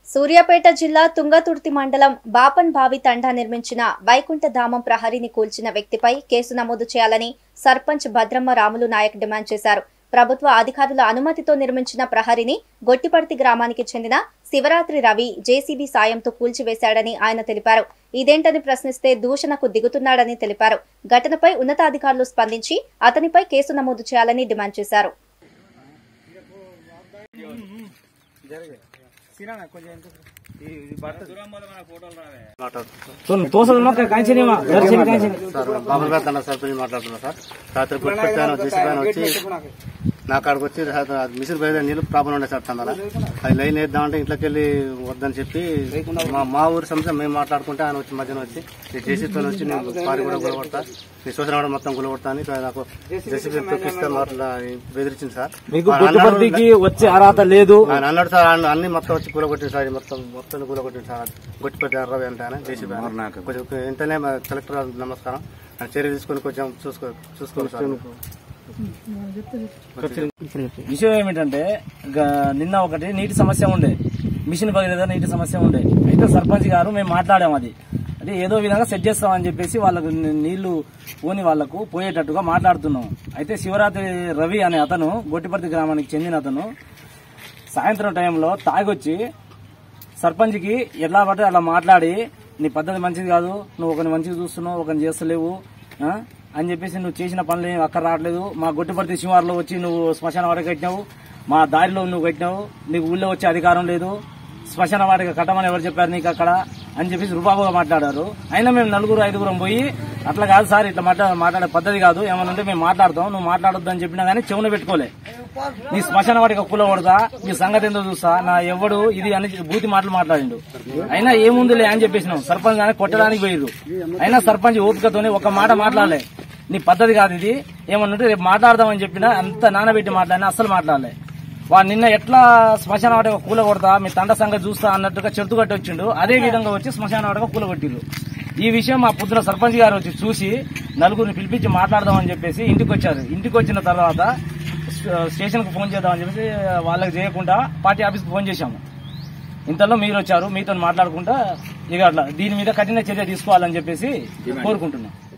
సూర్యాపేట జిల్లా తుంగతుర్తి మండలం బాపన్ బావి తండా నిర్మించిన వైకుంఠ ధామం ప్రహరీని కూల్చిన వ్యక్తిపై కేసు నమోదు చేయాలని సర్పంచ్ భద్రమ్మ రాములు నాయక్ డిమాండ్ చేశారు ప్రభుత్వ అధికారుల అనుమతితో నిర్మించిన ప్రహరీని గొట్టిపర్తి గ్రామానికి చెందిన శివరాత్రి రవి జేసీబీ సాయంతో కూల్చివేశాడని ఆయన తెలిపారు ఇదేంటని ప్రశ్నిస్తే దూషణకు దిగుతున్నాడని తెలిపారు ఘటనపై ఉన్నతాధికారులు స్పందించి అతనిపై కేసు నమోదు చేయాలని డిమాండ్ చేశారు తోసలు కాంచనీమా దర్శని కాంచని సార్ బాబుల్ గారు తన సర్పంచ్ మాట్లాడుతున్నా సార్ రాత్రి గుర్తుపెట్టాను జేసీ పైన వచ్చి నా కాడికి వచ్చి సార్ అది మిషన్ పోయేది నీళ్ళు ప్రాబ్లం ఉండే సార్ తన అది లైన్ వేద్దామంటే ఇంట్లోకి వెళ్ళి వద్దని చెప్పి మా మా ఊరి సమస్య మేము మాట్లాడుకుంటే ఆయన వచ్చి మధ్యన వచ్చి ఈ జేసీతో వచ్చి నేను పారి కూడా గులగొడతా నీ సూచన కూడా మొత్తం గులగొడతా అని నాకు జేసీ తొక్కిస్తే మాట్లా బెదిరించింది సార్ మీకు ఆయన అన్నాడు- గుట్టుపర్తికి వచ్చే అర్హత లేదు ఆయన అన్నాడు సార్ ఆయన అన్ని మొత్తం వచ్చి కూలగొట్టింది సార్ ఇది మొత్తం మొత్తం కూలగొట్టింది సార్ గొట్టిపెట్టి అరవై అంటే ఆయన జేసీ కొంచెం వెంటనే మా కలెక్టర్ గారికి నమస్కారం ఆయన చర్య తీసుకొని కొంచెం చూసుకో చూసుకోండి సార్ విషయం ఏమిటంటే గ- నిన్న ఒకటి నీటి సమస్య ఉండే మిషన్ పగిలేదా నీటి సమస్య ఉండే అయితే సర్పంచ్ గారు మేము మాట్లాడాం అది అంటే ఏదో విధంగా సెట్ చేస్తామని చెప్పేసి వాళ్ళకు ని- నీళ్లు పోని వాళ్లకు పోయేటట్టుగా మాట్లాడుతున్నాం అయితే శివరాత్రి రవి అనే అతను గొట్టిపర్తి గ్రామానికి చెందిన అతను సాయంత్రం టైంలో తాగొచ్చి సర్పంచ్కి ఎట్లా పడితే అలా మాట్లాడి నీ పద్ధతి మంచిది కాదు నువ్వు ఒకరిని మంచిగా చూస్తున్నావు ఒకరిని చేస్తలేవు ఆ? అని చెప్పేసి నువ్వు చేసిన పనులు ఏమి అక్కడ రావట్లేదు మా గొట్టిపర్తి శివార్లో వచ్చి నువ్వు శ్మశాన వాటికి కట్టినావు మా దారిలో నువ్వు కట్టినావు నీకు ఊళ్ళో వచ్చే అధికారం లేదు శ్మశాన వాటికి కట్టమని ఎవరు చెప్పారు నీకు అక్కడ అని చెప్పేసి రూపాబుగా మాట్లాడారు అయినా మేము నలుగురు ఐదుగురం పోయి అట్లా కాదు సార్ ఇట్లా మాట్లా మాట్లాడే పద్ధతి కాదు ఏమన్నా ఉంటే మేము మాట్లాడతాం నువ్వు మాట్లాడొద్దు అని చెప్పినా కానీ చెవున పెట్టుకోలే నీ శ్మశాన వాటికి కుల కొడతా నీ సంగతి ఏందో చూస్తా నా ఎవడు ఇది అని బూతి మాటలు మాట్లాడిండు అయినా ఏముందిలే అని చెప్పేసినాం సర్పంచ్ కానీ కొట్టడానికి పోయిరు అయినా సర్పంచ్ ఓపికతోనే ఒక మాట మాట్లాడలే నీ పద్ధతి కాదు ఇది ఏమన్నుంటే రేపు మాట్లాడదామని చెప్పినా అంత నానబెట్టి మాట్లాడినా అస్సలు మాట్లాడలే వాడు నిన్న ఎట్లా శ్మశాన వాటికి కూల కొడతా మీ తండ సంగతి చూస్తా అన్నట్టుగా చెట్టు కట్టి వచ్చిండు అదే విధంగా వచ్చి శ్మశాన వాటికి కూల కొట్టిరు ఈ విషయం మా పొద్దున సర్పంచ్ గారు వచ్చి చూసి నలుగురిని పిలిపించి మాట్లాడదామని చెప్పేసి ఇంటికి వచ్చారు ఇంటికి వచ్చిన తర్వాత స్టేషన్ కు ఫోన్ చేద్దామని చెప్పేసి వాళ్ళకి చేయకుండా పార్టీ ఆఫీస్ కు ఫోన్ చేశాము ఇంతలో మీరు వచ్చారు మీతో మాట్లాడుకుంటా ఇక అట్లా దీని మీద కఠిన చర్య తీసుకోవాలని చెప్పేసి కోరుకుంటున్నాం